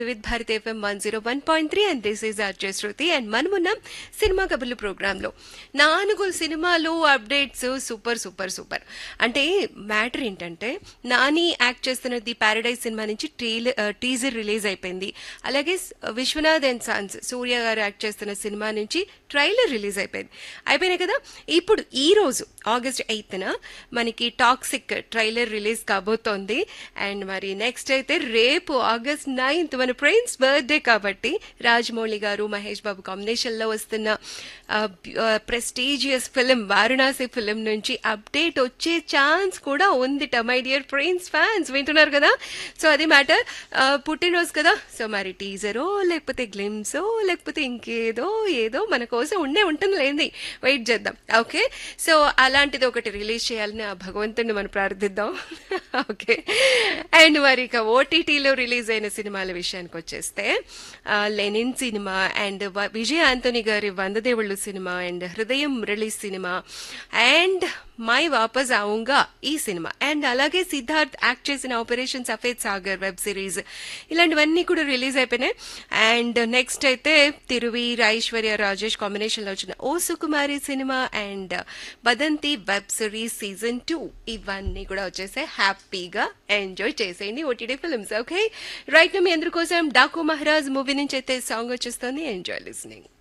with Bharat FM one zero one point three and this is RJ Shruti and మనమున్నాం cinema కబుర్లు ప్రోగ్రాంలో నాలుగు సినిమాలు అప్డేట్స్ సూపర్ సూపర్ సూపర్ అంటే మ్యాటర్ ఏంటంటే నాని యాక్ట్ చేస్తున్న ది ప్యారడైజ్ సినిమా నుంచి ట్రీలర్ టీజర్ రిలీజ్ అయిపోయింది అలాగే స్- విశ్వనాథ్ అండ్ సన్స్ సూర్య గారు యాక్ట్ చేస్తున్న సినిమా నుంచి ట్రైలర్ రిలీజ్ అయిపోయింది అయిపోయినాయి కదా ఇప్పుడు ఈ రోజు ఆగస్ట్ ఎయిత్న మనకి టాక్సిక్ ట్రైలర్ రిలీజ్ కాబోతోంది అండ్ మరి నెక్స్ట్ అయితే రేపు ఆగస్ట్ నైన్త్ మన ప్రిన్స్ బర్త్డే కాబట్టి రాజమౌళి గారు మహేష్ బాబు కాంబినేషన్ లో వస్తున్న ప్రెస్టీజియస్ ఫిలిం వారణాసి ఫిలిం నుంచి అప్డేట్ వచ్చే ఛాన్స్ కూడా ఉంది మై డియర్ ప్రిన్స్ ఫ్యాన్స్ వింటున్నారు కదా సో అది మ్యాటర్ పుట్టినరోజు కదా సో మరి టీజరో లేకపోతే గ్లిమ్సో లేకపోతే ఇంకేదో ఏదో మన కోసం ఉండే ఉంటుంది లేంది వెయిట్ చేద్దాం ఓకే సో అలాంటిది ఒకటి రిలీజ్ చేయాలని ఆ భగవంతుడిని మనం ప్రార్థిద్దాం ఓకే అండ్ మరి ఇక ఓటీటీలో రిలీజ్ అయిన సినిమాల విషయానికి వచ్చేస్తే ఆ, లెనిన్ సినిమా అండ్ వ- విజయ్ ఆంటోనీ గారి వందదేవుళ్ళు cinema and Hridayam release cinema and Main Vaapas Aaunga ఈ సినిమా అండ్ అలాగే సిద్ధార్థ్ యాక్ట్ చేసిన operation Safed Sagar web series ఇలాంటివన్నీ కూడా రిలీజ్ అయిపోయినాయి అండ్ నెక్స్ట్ అయితే తిరువీర్ ఐశ్వర్య రాజేష్ కాంబినేషన్ లో వచ్చిన O Sukumari cinema and Badanti web series season two ఇవన్నీ కూడా వచ్చేసాయి హ్యాపీగా ఎంజాయ్ చేసేయండి ఓటీటీ ఫిల్మ్స్ ఓకే రైట్ మీ అందరి కోసం డాకు మహారాజ్ మూవీ నుంచి అయితే సాంగ్ వచ్చేస్తుంది ఎంజాయ్ లిస్నింగ్